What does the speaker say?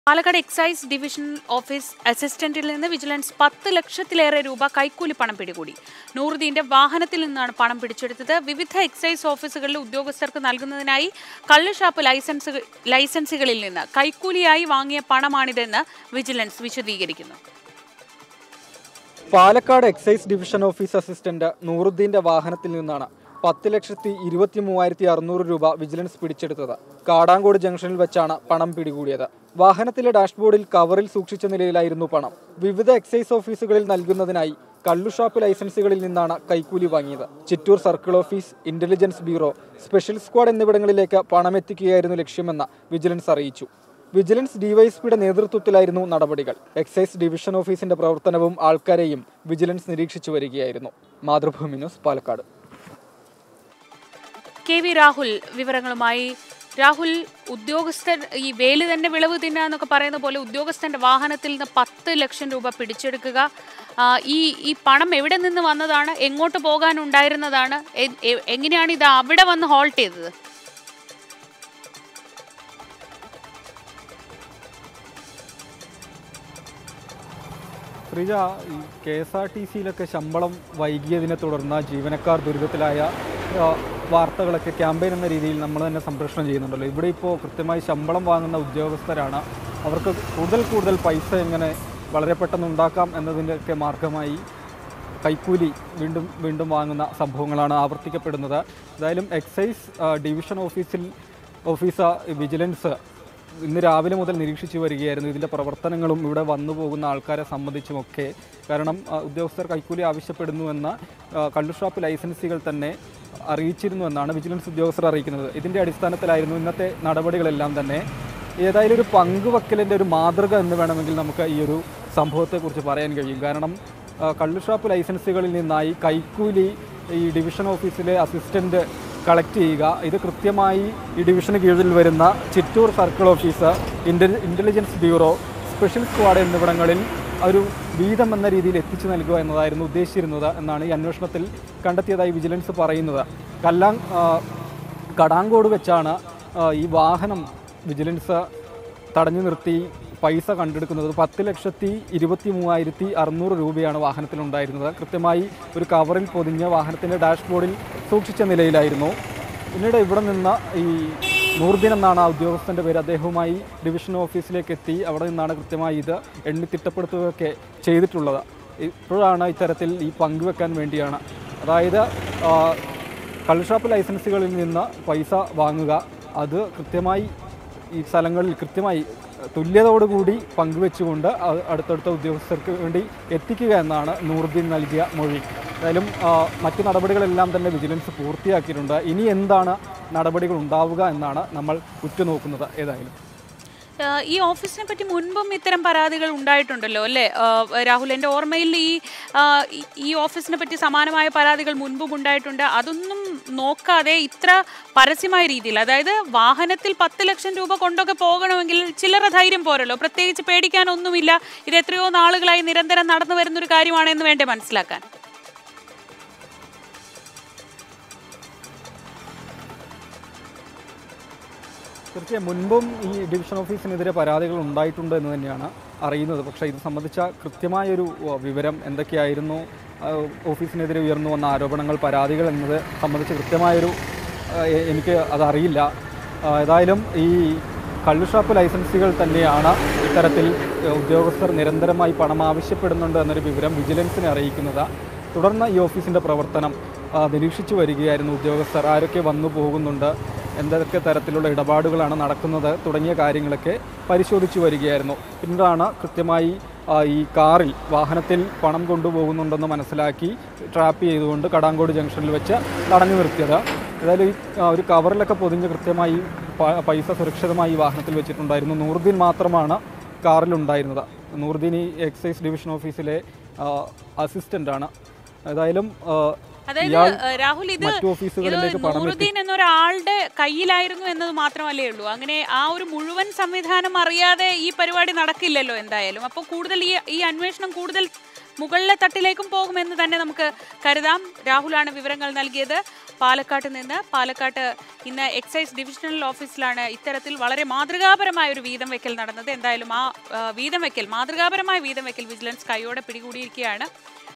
Palakkad excise division office അസിസ്റ്റന്റിൽ നിന്ന് vigilance പത്ത് ലക്ഷത്തിലേറെ രൂപ കൈക്കൂലി പണം പിടികൂടി നൂറുദ്ദീന്റെ വാഹനത്തിൽ നിന്നാണ് പണം പിടിച്ചെടുത്തത് വിവിധ എക്സൈസ് ഓഫീസുകളിലെ ഉദ്യോഗസ്ഥർക്ക് നൽകുന്നതിനായി കള്ളുഷാപ്പ് ലൈസൻസ് ലൈസൻസുകളിൽ നിന്ന് കൈക്കൂലിയായി വാങ്ങിയ പണമാണിതെന്ന് വിജിലൻസ് വിശദീകരിക്കുന്നു Palakkad excise division office assistant നൂറുദ്ദീന്റെ വാഹനത്തിൽ നിന്നാണ് പത്ത് ലക്ഷത്തി ഇരുപത്തി മൂവായിരത്തി അറുന്നൂറ് രൂപ വിജിലൻസ് പിടിച്ചെടുത്തത് കാടാങ്കോട് ജംഗ്ഷനിൽ വെച്ചാണ് പണം പിടികൂടിയത് വാഹനത്തിലെ ഡാഷ്ബോർഡിൽ കവറിൽ സൂക്ഷിച്ച നിലയിലായിരുന്നു പണം വിവിധ എക്സൈസ് ഓഫീസുകളിൽ നൽകുന്നതിനായി കള്ളുഷാപ്പ് ലൈസൻസുകളിൽ നിന്നാണ് കൈക്കൂലി വാങ്ങിയത് Chittur circle office intelligence bureau special squad എന്നിവിടങ്ങളിലേക്ക് പണം എത്തിക്കുകയായിരുന്നു ലക്ഷ്യമെന്ന് വിജിലൻസ് അറിയിച്ചു വിജിലൻസ് ഡിവൈഎസ്പിയുടെ നേതൃത്വത്തിലായിരുന്നു നടപടികൾ എക്സൈസ് ഡിവിഷൻ ഓഫീസിന്റെ പ്രവർത്തനവും ആൾക്കാരെയും വിജിലൻസ് നിരീക്ഷിച്ചു വരികയായിരുന്നു Mathrubhumi news Palakkad K V Rahul വിവരങ്ങളുമായി രാഹുൽ ഉദ്യോഗസ്ഥൻ ഈ വേല് തന്നെ വിളവ് തിന്നുക എന്നൊക്കെ പറയുന്ന പോലെ ഉദ്യോഗസ്ഥന്റെ വാഹനത്തിൽ നിന്ന് പത്ത് ലക്ഷം രൂപ പിടിച്ചെടുക്കുക ആ, ഈ ഈ പണം എവിടെ നിന്ന് വന്നതാണ് എങ്ങോട്ട് പോകാനുണ്ടായിരുന്നതാണ് എ- എ- എങ്ങനെയാണ് ഇത് അവിടെ വന്ന് ഹോൾട്ട് ചെയ്തത് ശ്രീജ ഈ കെ എസ് ആർ ടി സിയിലൊക്കെ ശമ്പളം വൈകിയതിനെ തുടർന്ന് ജീവനക്കാർ ദുരിതത്തിലായ ആ, വാർത്തകളൊക്കെ ക്യാമ്പയിൻ എന്ന രീതിയിൽ നമ്മൾ തന്നെ സംപ്രേഷണം ചെയ്യുന്നുണ്ടല്ലോ ഇവിടെ ഇപ്പോൾ കൃത്യമായി ശമ്പളം വാങ്ങുന്ന ഉദ്യോഗസ്ഥരാണ് അവർക്ക് കൂടുതൽ കൂടുതൽ പൈസ എങ്ങനെ വളരെ പെട്ടെന്ന് ഉണ്ടാക്കാം എന്നതിൻ്റെയൊക്കെ മാർഗമായി കൈക്കൂലി വീണ്ടും വീണ്ടും വാങ്ങുന്ന സംഭവങ്ങളാണ് ആവർത്തിക്കപ്പെടുന്നത് എന്തായാലും എക്സൈസ് ആ, ഡിവിഷൻ ഓഫീസിൽ ഓഫീസർ വിജിലൻസ് ഇന്ന് രാവിലെ മുതൽ നിരീക്ഷിച്ചു വരികയായിരുന്നു ഇതിൻ്റെ പ്രവർത്തനങ്ങളും ഇവിടെ വന്നു പോകുന്ന ആൾക്കാരെ സംബന്ധിച്ചുമൊക്കെ കാരണം ആ, ഉദ്യോഗസ്ഥർ കൈക്കൂലി ആവശ്യപ്പെടുന്നുവെന്ന ആ, കള്ളുഷാപ്പ് ലൈസൻസുകൾ തന്നെ അറിയിച്ചിരുന്നു എന്നാണ് വിജിലൻസ് ഉദ്യോഗസ്ഥർ അറിയിക്കുന്നത് ഇതിൻ്റെ അടിസ്ഥാനത്തിലായിരുന്നു ഇന്നത്തെ നടപടികളെല്ലാം തന്നെ ഏതായാലും ഒരു പങ്കുവെക്കലിൻ്റെ ഒരു മാതൃക എന്ന് വേണമെങ്കിൽ നമുക്ക് ഈ ഒരു സംഭവത്തെക്കുറിച്ച് പറയാൻ കഴിയും കാരണം ആ, കള്ളുഷാപ്പ് ലൈസൻസുകളിൽ നിന്നായി കൈക്കൂലി ഈ ഡിവിഷൻ ഓഫീസിലെ അസിസ്റ്റന്റ് കളക്ട് ചെയ്യുക ഇത് കൃത്യമായി ഈ ഡിവിഷന് കീഴിൽ വരുന്ന ചിറ്റൂർ സർക്കിൾ ഓഫീസർ ഇൻ്റലി ഇൻ്റലിജൻസ് ബ്യൂറോ സ്പെഷ്യൽ സ്ക്വാഡ് എന്നിവിടങ്ങളിൽ ഒരു വീതം എന്ന രീതിയിൽ എത്തിച്ചു നൽകുക എന്നതായിരുന്നു ഉദ്ദേശിച്ചിരുന്നത് എന്നാണ് ഈ അന്വേഷണത്തിൽ കണ്ടെത്തിയതായി വിജിലൻസ് പറയുന്നത് കല്ലാങ് ആ, കടാങ്കോട് വെച്ചാണ് ആ, ഈ വാഹനം വിജിലൻസ് തടഞ്ഞു നിർത്തി പൈസ കണ്ടെടുക്കുന്നത് പത്ത് ലക്ഷത്തി ഇരുപത്തി മൂവായിരത്തി അറുന്നൂറ് രൂപയാണ് വാഹനത്തിലുണ്ടായിരുന്നത് കൃത്യമായി ഒരു കവറിൽ പൊതിഞ്ഞ വാഹനത്തിൻ്റെ ഡാഷ്ബോർഡിൽ സൂക്ഷിച്ച നിലയിലായിരുന്നു പിന്നീട് ഇവിടെ നിന്ന് ഈ നൂർദിൻ എന്നാണ് ആ ഉദ്യോഗസ്ഥൻ്റെ പേര് അദ്ദേഹവുമായി ഡിവിഷൻ ഓഫീസിലേക്ക് എത്തി അവിടെ നിന്നാണ് കൃത്യമായി ഇത് എണ്ണി തിട്ടപ്പെടുത്തുകയൊക്കെ ചെയ്തിട്ടുള്ളത് ഇപ്പോഴാണ് ഇത്തരത്തിൽ ഈ പങ്കുവെക്കാൻ വേണ്ടിയാണ് അതായത് ആ, കള്ളുഷാപ്പ് ലൈസൻസുകളിൽ നിന്ന് പൈസ വാങ്ങുക അത് കൃത്യമായി ഈ സ്ഥലങ്ങളിൽ കൃത്യമായി തുല്യതയോടുകൂടി പങ്കുവെച്ചുകൊണ്ട് അത് അടുത്തടുത്ത ഉദ്യോഗസ്ഥർക്ക് വേണ്ടി എത്തിക്കുക എന്നാണ് നൂറുദ്ദീൻ നൽകിയ മൊഴി എന്തായാലും ആ, മറ്റു നടപടികളെല്ലാം തന്നെ വിജിലൻസ് പൂർത്തിയാക്കിയിട്ടുണ്ട് ഇനി എന്താണ് നടപടികൾ ഉണ്ടാവുക എന്നാണ് നമ്മൾ ഉറ്റുനോക്കുന്നത് ഏതായാലും ആ, ഈ ഓഫീസിനെ പറ്റി മുൻപും ഇത്തരം പരാതികൾ ഉണ്ടായിട്ടുണ്ടല്ലോ അല്ലേ ആ, രാഹുൽ എൻ്റെ ഓർമ്മയിൽ ഈ ആ, ഈ- ഈ ഓഫീസിനെ പറ്റി സമാനമായ പരാതികൾ മുൻപും ഉണ്ടായിട്ടുണ്ട് അതൊന്നും നോക്കാതെ ഇത്ര പരസ്യമായ രീതിയിൽ അതായത് വാഹനത്തിൽ പത്ത് ലക്ഷം രൂപ കൊണ്ടൊക്കെ പോകണമെങ്കിൽ ചില്ലറ ധൈര്യം പോരല്ലോ പ്രത്യേകിച്ച് പേടിക്കാനൊന്നുമില്ല ഇത് എത്രയോ നാളുകളായി നിരന്തരം നടന്നു വരുന്നൊരു കാര്യമാണെന്ന് വേണ്ടേ മനസ്സിലാക്കാൻ തീർച്ചയായും മുൻപും ഈ ഡിവിഷൻ ഓഫീസിനെതിരെ പരാതികൾ ഉണ്ടായിട്ടുണ്ട് എന്ന് തന്നെയാണ് അറിയുന്നത് പക്ഷേ ഇത് സംബന്ധിച്ച കൃത്യമായൊരു ആ, വിവരം എന്തൊക്കെയായിരുന്നു ആ, ഓഫീസിനെതിരെ ഉയർന്നു വന്ന ആരോപണങ്ങൾ പരാതികൾ എന്നത് സംബന്ധിച്ച് കൃത്യമായൊരു ആ, എ- എനിക്ക് അതറിയില്ല ആ, ഏതായാലും ഈ കള്ളുഷാപ്പ് ലൈസൻസുകൾ തന്നെയാണ് ഇത്തരത്തിൽ ആ, ഉദ്യോഗസ്ഥർ നിരന്തരമായി പണം ആവശ്യപ്പെടുന്നുണ്ട് എന്നൊരു വിവരം വിജിലൻസിനെ അറിയിക്കുന്നത് തുടർന്ന് ഈ ഓഫീസിൻ്റെ പ്രവർത്തനം ആ, നിരീക്ഷിച്ചു വരികയായിരുന്നു ഉദ്യോഗസ്ഥർ ആരൊക്കെ വന്നു പോകുന്നുണ്ട് എന്തൊക്കെ തരത്തിലുള്ള ഇടപാടുകളാണ് നടക്കുന്നത് തുടങ്ങിയ കാര്യങ്ങളൊക്കെ പരിശോധിച്ചു വരികയായിരുന്നു പിന്നീടാണ് കൃത്യമായി ആ, ഈ കാറിൽ വാഹനത്തിൽ പണം കൊണ്ടുപോകുന്നുണ്ടെന്ന് മനസ്സിലാക്കി ട്രാപ്പ് ചെയ്തുകൊണ്ട് കടാങ്കോട് ജംഗ്ഷനിൽ വെച്ച് തടഞ്ഞു നിർത്തിയത് ഏതായാലും ഈ ആ, ഒരു കവറിലൊക്കെ പൊതിഞ്ഞ് കൃത്യമായി പ- പൈസ സുരക്ഷിതമായി ഈ വാഹനത്തിൽ വെച്ചിട്ടുണ്ടായിരുന്നു നൂറുദ്ദീൻ മാത്രമാണ് കാറിലുണ്ടായിരുന്നത് നൂറുദ്ദീൻ ഈ എക്സൈസ് ഡിവിഷൻ ഓഫീസിലെ അസിസ്റ്റൻ്റാണ് ഏതായാലും ആ, അതായത് ഇയാൾ ഏഹ്, രാഹുൽ ഇത് മറ്റു ഇത് ഓഫീസുകളിലേക്ക് പണം എത്തി നൂറുദ്ദീൻ എന്നൊരാളുടെ കയ്യിലായിരുന്നു എന്നത് മാത്രമല്ലേ ഉള്ളൂ അങ്ങനെ ആ ഒരു മുഴുവൻ സംവിധാനം അറിയാതെ ഈ പരിപാടി നടക്കില്ലല്ലോ എന്തായാലും അപ്പോൾ കൂടുതൽ ഈ ഈ അന്വേഷണം കൂടുതൽ മുകളിലെ തട്ടിലേക്കും പോകുമെന്ന് തന്നെ നമുക്ക് കരുതാം രാഹുലാണ് വിവരങ്ങൾ നൽകിയത് പാലക്കാട്ട് നിന്ന് പാലക്കാട്ട് ഇന്ന് എക്സൈസ് ഡിവിഷണൽ ഓഫീസിലാണ് ഇത്തരത്തിൽ വളരെ മാതൃകാപരമായ ഒരു വീതം വെക്കൽ നടന്നത് എന്തായാലും ആ ആ, വീതം വെക്കൽ മാതൃകാപരമായ വീതം വെക്കൽ വിജിലൻസ് കൈയോടെ പിടികൂടിയിരിക്കുകയാണ്